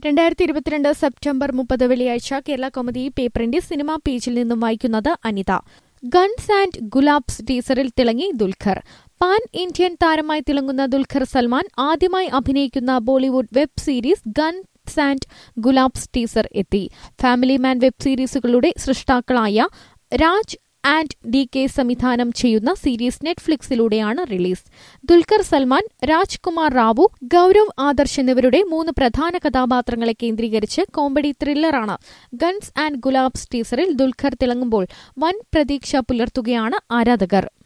രണ്ടായിരത്തി ഇരുപത്തിരണ്ട് സെപ്റ്റംബർ മുപ്പത് വെള്ളിയാഴ്ച കേരള കോമഡി പേപ്പറിന്റെ സിനിമാ പേജിൽ നിന്നും വായിക്കുന്നത് അനിത ഗൺസ് ആൻഡ് ഗുലാബ്സ് ടീസറിൽ തിളങ്ങി ദുൽഖർ പാൻ ഇന്ത്യൻ താരമായി തിളങ്ങുന്ന ദുൽഖർ സൽമാൻ ആദ്യമായി അഭിനയിക്കുന്ന Bollywood web series guns and Gulaabs teaser എത്തി ഫാമിലി മാൻ വെബ് സീരീസുകളുടെ സൃഷ്ടാക്കളായ രാജ് ആൻഡ് ഡി കെ സംവിധാനം ചെയ്യുന്ന സീരീസ് നെറ്റ്ഫ്ലിക്സിലൂടെയാണ് റിലീസ് ദുൽഖർ സൽമാൻ രാജ്കുമാർ റാവു ഗൌരവ് ആദർശ് എന്നിവരുടെ മൂന്ന് പ്രധാന കഥാപാത്രങ്ങളെ കേന്ദ്രീകരിച്ച് കോമഡി ത്രില്ലറാണ് ഗൺസ് ആൻഡ് ഗുലാബ്സ് ടീസറിൽ ദുൽഖർ തിളങ്ങുമ്പോൾ വൻ പ്രതീക്ഷ പുലർത്തുകയാണ് ആരാധകർ